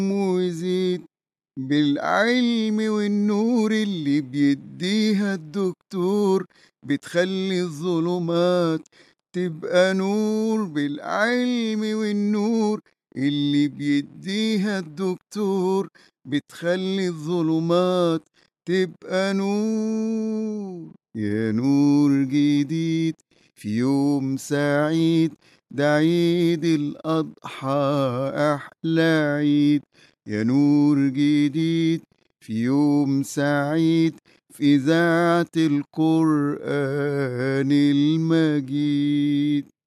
ويزيد بالعلم والنور اللي بيديها الدكتور بتخلي الظلمات تبقى نور بالعلم والنور اللي بيديها الدكتور بتخلي الظلمات تبقى نور يا نور جديد في يوم سعيد ده عيد الأضحى أحلى عيد يا نور جديد في يوم سعيد في إذاعة القرآن المجيد